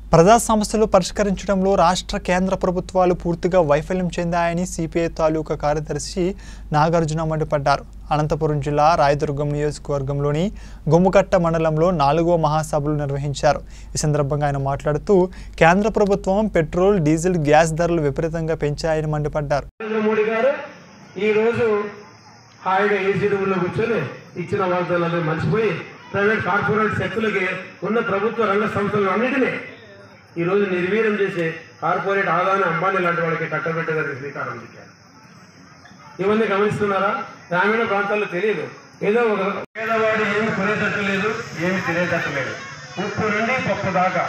ప్రజా సమస్యలు పరిష్కరించడంలో రాష్ట్ర కేంద్ర ప్రభుత్వాలు పూర్తిగా వైఫల్యం చెందాయని సిపిఐ తాలూకా కార్యదర్శి నాగార్జున మండిపడ్డారు అనంతపురం జిల్లా రాయదుర్గం నియోజకవర్గంలోని గుమ్మకట్ట మండలంలో నాలుగో మహాసభలు నిర్వహించారు ఈ సందర్భంగా ఆయన మాట్లాడుతూ కేంద్ర ప్రభుత్వం పెట్రోల్ డీజిల్ గ్యాస్ ధరలు విపరీతంగా పెంచాయని మండిపడ్డారు నరేంద్ర మోడీ గారు ఈ రోజు హాయిగా ఏసీ రూమ్లో కూర్చొని ఇచ్చిన వాగ్దానాలు మర్చిపోయి ప్రైవేట్ కార్పొరేట్ శక్తులకి ఉన్న ప్రభుత్వ రంగ సంస్థలు అన్నిటినీ ఈ రోజు నిర్వీర్యం చేసి కార్పొరేట్ ఆదాని అంబానీ లాంటి వాళ్ళకి కట్టబెట్టగారికి శ్రీకారం చుట్టారు ఇవన్నీ గమనిస్తున్నారా గ్రామీణ ప్రాంతాల్లో తెలియదు ఏదో ఒక పేదవాడు ఏమి కొనేటట్టు లేదు ఏమి తినేటట్టు లేదు ఉప్పు నుండి పప్పు దాకా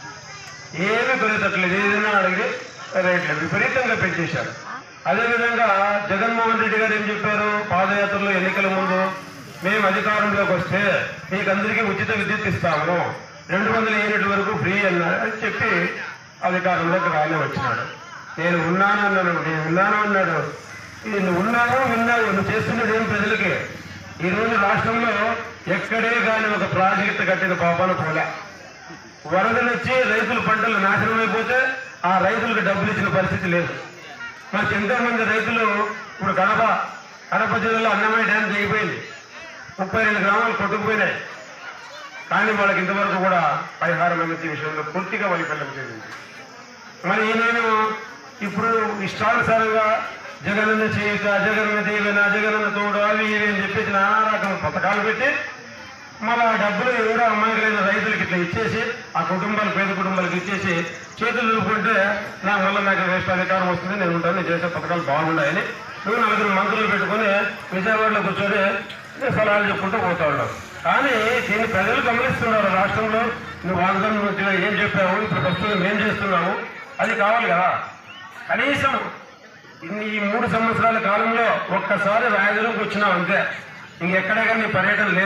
ఏమీ కొనేటట్లేదు ఏదైనా అడిగి రేట్లు విపరీతంగా పెంచేశారు అదేవిధంగా జగన్మోహన్ రెడ్డి గారు ఏం చెప్పారు పాదయాత్రలో ఎన్నికల ముందు మేము అధికారంలోకి వస్తే మీకు అందరికీ ఉచిత విద్యుత్ ఇస్తాము రెండు వందల యూనిట్ల వరకు ఫ్రీ అన్నారు అని చెప్పి అధికారంలోకి రానే వచ్చినాడు నేను ఉన్నాను అన్నాను నేను ఉన్నాను అన్నాడు ఇది నువ్వు ఉన్నావు విన్నావు నువ్వు చేస్తున్నది ఏం ప్రజలకి ఈ రోజు రాష్ట్రంలో ఎక్కడే కానీ ఒక ప్రాజెక్టు కట్టిన పాపాన పోలే వరదలు వచ్చి రైతుల పంటలు నాశనం అయిపోతే ఆ రైతులకు డబ్బులు ఇచ్చిన పరిస్థితి లేదు మనకి ఎంతో మంది రైతులు ఇప్పుడు కడప కడప జిల్లాలో అన్నమయ్య డ్యామ్ తెగిపోయింది ముప్పై రెండు గ్రామాలు కొట్టుకుపోయినాయి కానీ వాళ్ళకి ఇంతవరకు కూడా పరిహారం అందించే విషయంలో పూర్తిగా వైఫల్యం చెందింది మరి నేను ఇప్పుడు ఇష్టానుసారంగా జగనన్న చేయక జగనన్న దేవన జగనన్న తోడు అవి ఇవి అని చెప్పేసి నానా రకం పథకాలు పెట్టి మళ్ళీ ఆ డబ్బులు ఎవరో అమాయకులైన రైతులకి ఇట్లా ఇచ్చేసి ఆ కుటుంబాలు పేద కుటుంబాలకు ఇచ్చేసి చేతులు నిలుపుకుంటే నా వల్ల నాకు వేస్ట్ అధికారం వస్తుంది నేను ఉంటాను నేను చేసే పథకాలు బాగున్నాయని నువ్వు నలుగురు మంత్రులు పెట్టుకొని విజయవాడలో కూర్చొని నేను సలహాలు చెప్పుకుంటూ పోతా ఉన్నావు కానీ దీన్ని ప్రజలు గమనిస్తున్నారు రాష్ట్రంలో నువ్వు వాగ్దానం నుంచి ఏం చెప్పావు ఇప్పుడు ప్రస్తుతం ఏం చేస్తున్నావు అది కావాలి కదా కనీసం ఇన్ని ఈ మూడు సంవత్సరాల కాలంలో ఒక్కసారి రాయదులకు వచ్చినావు అంతే ఇంకెక్కడే కానీ నీ పర్యటన లేదు